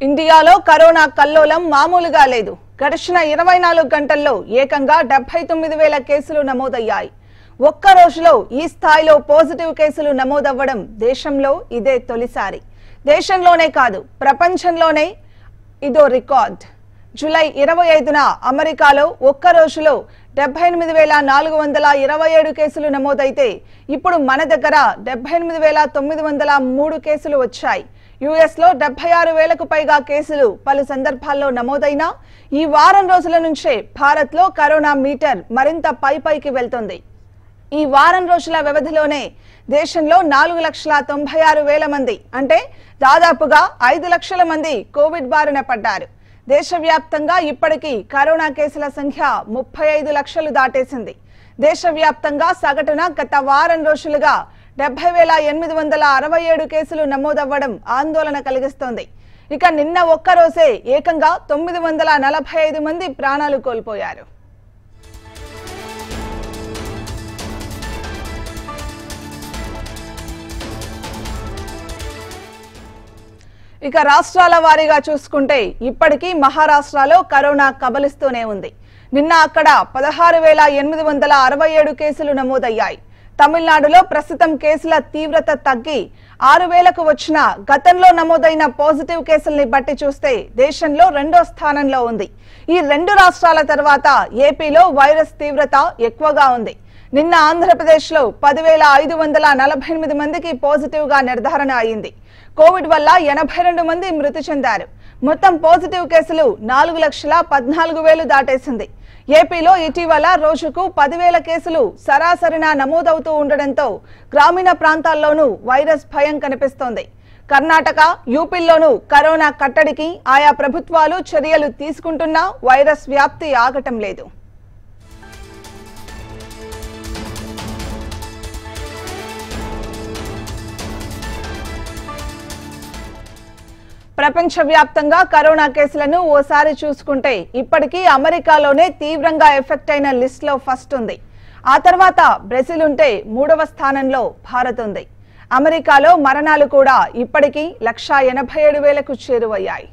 ఇండియాలో కరోనా కల్లోలం మామూలుగా లేదు గడిచిన ఇరవై నాలుగు గంటల్లో ఏకంగా డెబ్బై తొమ్మిది వేల కేసులు నమోదయ్యాయి ఒక్క రోజులో ఈ స్థాయిలో పాజిటివ్ కేసులు నమోదవ్వడం దేశంలో ఇదే తొలిసారి దేశంలోనే కాదు ప్రపంచంలోనే ఇదో రికార్డ్ జూలై ఇరవై ఐదున అమెరికాలో ఒక్క రోజులో డెబ్బై ఎనిమిది వేల నాలుగు వందల ఇరవై ఏడు కేసులు నమోదైతే ఇప్పుడు మన దగ్గర డెబ్బై ఎనిమిది వేల తొమ్మిది వందల మూడు కేసులు వచ్చాయి యుఎస్ లో డెబ్బై ఆరు వేలకు పైగా కేసులు పలు సందర్భాల్లో నమోదైనా ఈ వారం రోజుల నుంచే భారత్ లో కరోనా మీటర్ మరింత పై పైకి వెళ్తుంది ఈ వారం రోజుల వ్యవధిలోనే దేశంలో నాలుగు లక్షల తొంభై ఆరు వేల మంది అంటే దాదాపుగా ఐదు లక్షల మంది కోవిడ్ బారిన పడ్డారు దేశవ్యాప్తంగా ఇప్పటికీ కరోనా కేసుల సంఖ్య ముప్పై ఐదు లక్షలు దాటేసింది దేశవ్యాప్తంగా సగటున గత వారం రోజులుగా డెబ్బై వేల ఎనిమిది వందల అరవై ఏడు కేసులు నమోదవ్వడం ఆందోళన కలిగిస్తోంది ఇక నిన్న ఒక్కరోజే ఏకంగా తొమ్మిది వందల నలభై ఐదు మంది ప్రాణాలు కోల్పోయారు ఇక రాష్ట్రాల వారీగా చూసుకుంటే ఇప్పటికీ మహారాష్ట్రలో కరోనా కబలిస్తూనే ఉంది నిన్న అక్కడ పదహారు వేల ఎనిమిది వందల అరవై ఏడు కేసులు నమోదయ్యాయి తమిళనాడులో ప్రస్తుతం కేసుల తీవ్రత తగ్గి ఆరు వేలకు వచ్చిన గతంలో నమోదైన పాజిటివ్ కేసుల్ని బట్టి చూస్తే దేశంలో రెండో స్థానంలో ఉంది ఈ రెండు రాష్ట్రాల తర్వాత ఏపీలో వైరస్ తీవ్రత ఎక్కువగా ఉంది నిన్న ఆంధ్రప్రదేశ్ లో పదివేల ఐదు వందల నలభై ఎనిమిది మందికి పాజిటివ్ గా నిర్ధారణ అయింది కోవిడ్ వల్ల ఎనభై రెండు మంది మృతి చెందారు మొత్తం పాజిటివ్ కేసులు నాలుగు లక్షల పద్నాలుగు వేలు దాటేసింది ఏపీలో ఇటీవల రోజుకు పదివేల కేసులు సరాసరిన నమోదవుతూ ఉండడంతో గ్రామీణ ప్రాంతాల్లోనూ వైరస్ భయం కనిపిస్తోంది కర్ణాటక యూపీల్లోనూ కరోనా కట్టడికి ఆయా ప్రభుత్వాలు చర్యలు తీసుకుంటున్నా వైరస్ వ్యాప్తి ఆగటం లేదు ప్రపంచవ్యాప్తంగా కరోనా కేసులను ఓసారి చూసుకుంటే ఇప్పటికీ అమెరికాలోనే తీవ్రంగా ఎఫెక్ట్ అయిన లిస్ట్ లో ఫస్ట్ ఉంది ఆ తర్వాత బ్రెజిల్ ఉంటే మూడవ స్థానంలో భారత్ ఉంది అమెరికాలో మరణాలు కూడా ఇప్పటికీ లక్షా ఎనభై ఏడు వేలకు చేరువయ్యాయి